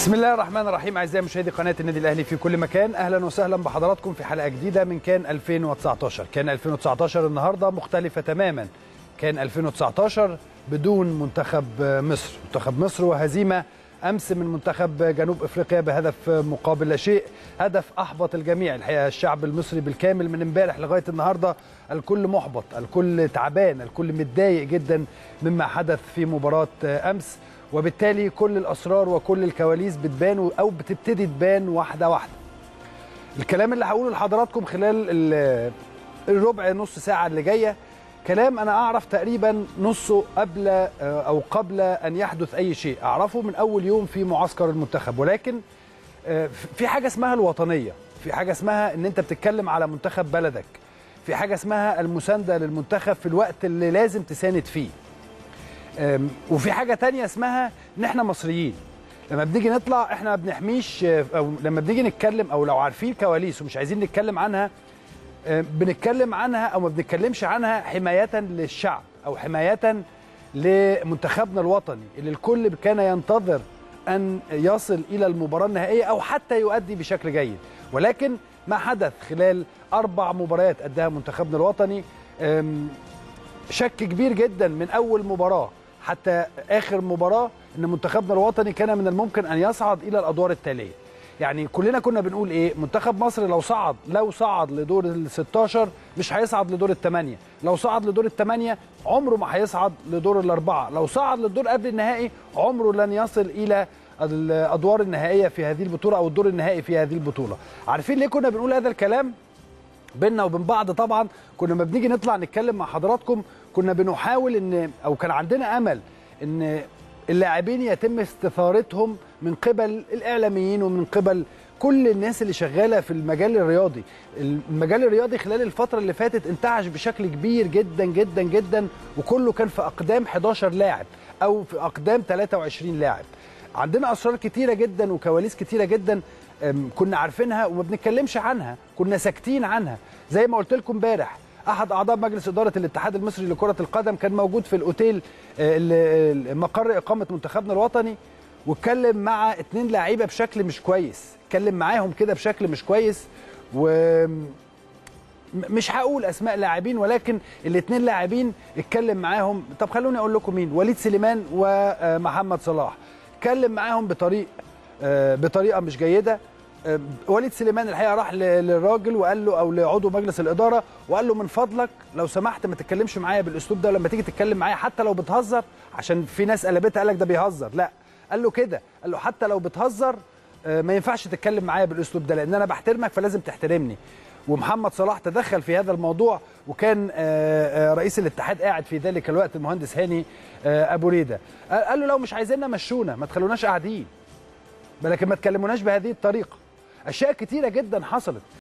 بسم الله الرحمن الرحيم اعزائي مشاهدي قناه النادي الاهلي في كل مكان اهلا وسهلا بحضراتكم في حلقه جديده من كان 2019 كان 2019 النهارده مختلفه تماما كان 2019 بدون منتخب مصر منتخب مصر وهزيمه امس من منتخب جنوب افريقيا بهدف مقابل لا شيء هدف احبط الجميع الحقيقه الشعب المصري بالكامل من امبارح لغايه النهارده الكل محبط الكل تعبان الكل متضايق جدا مما حدث في مباراه امس وبالتالي كل الاسرار وكل الكواليس بتبان او بتبتدي تبان واحده واحده الكلام اللي هقوله لحضراتكم خلال الربع نص ساعه اللي جايه كلام انا اعرف تقريبا نصه قبل او قبل ان يحدث اي شيء اعرفه من اول يوم في معسكر المنتخب ولكن في حاجه اسمها الوطنيه في حاجه اسمها ان انت بتتكلم على منتخب بلدك في حاجه اسمها المسانده للمنتخب في الوقت اللي لازم تساند فيه وفي حاجه تانية اسمها ان احنا مصريين لما بنيجي نطلع احنا ما بنحميش او لما بنيجي نتكلم او لو عارفين كواليس ومش عايزين نتكلم عنها بنتكلم عنها او ما بنتكلمش عنها حمايه للشعب او حمايه لمنتخبنا الوطني اللي الكل كان ينتظر ان يصل الى المباراه النهائيه او حتى يؤدي بشكل جيد ولكن ما حدث خلال اربع مباريات اداها منتخبنا الوطني شك كبير جدا من اول مباراه حتى اخر مباراه ان منتخبنا الوطني كان من الممكن ان يصعد الى الادوار التاليه يعني كلنا كنا بنقول ايه منتخب مصر لو صعد لو صعد لدور ال 16 مش هيصعد لدور الثمانيه لو صعد لدور الثمانيه عمره ما هيصعد لدور الاربعه لو صعد للدور قبل النهائي عمره لن يصل الى الادوار النهائيه في هذه البطوله او الدور النهائي في هذه البطوله عارفين ليه كنا بنقول هذا الكلام بيننا وبين بعض طبعا كنا لما بنيجي نطلع نتكلم مع حضراتكم كنا بنحاول ان او كان عندنا امل ان اللاعبين يتم استثارتهم من قبل الاعلاميين ومن قبل كل الناس اللي شغاله في المجال الرياضي المجال الرياضي خلال الفتره اللي فاتت انتعش بشكل كبير جدا جدا جدا وكله كان في اقدام 11 لاعب او في اقدام 23 لاعب عندنا اسرار كتيره جدا وكواليس كتيره جدا كنا عارفينها وما بنتكلمش عنها كنا ساكتين عنها زي ما قلت لكم امبارح احد اعضاء مجلس اداره الاتحاد المصري لكره القدم كان موجود في الاوتيل مقر اقامه منتخبنا الوطني واتكلم مع اتنين لعيبه بشكل مش كويس اتكلم معاهم كده بشكل مش كويس و مش هقول اسماء لاعبين ولكن الاثنين لاعبين اتكلم معاهم طب خلوني اقول لكم مين وليد سليمان ومحمد صلاح اتكلم معاهم بطريق بطريقه مش جيده وليد سليمان الحقيقه راح للراجل وقال له او لعضو مجلس الاداره وقال له من فضلك لو سمحت ما تتكلمش معايا بالاسلوب ده ولما تيجي تتكلم معايا حتى لو بتهزر عشان في ناس قلبتها قال لك ده بيهزر لا قال له كده قال له حتى لو بتهزر ما ينفعش تتكلم معايا بالاسلوب ده لان انا بحترمك فلازم تحترمني ومحمد صلاح تدخل في هذا الموضوع وكان رئيس الاتحاد قاعد في ذلك الوقت المهندس هاني ابو ريده قال له لو مش عايزيننا مشونا ما تخلوناش قاعدين لكن ما تكلموناش بهذه الطريقه اشياء كتيره جدا حصلت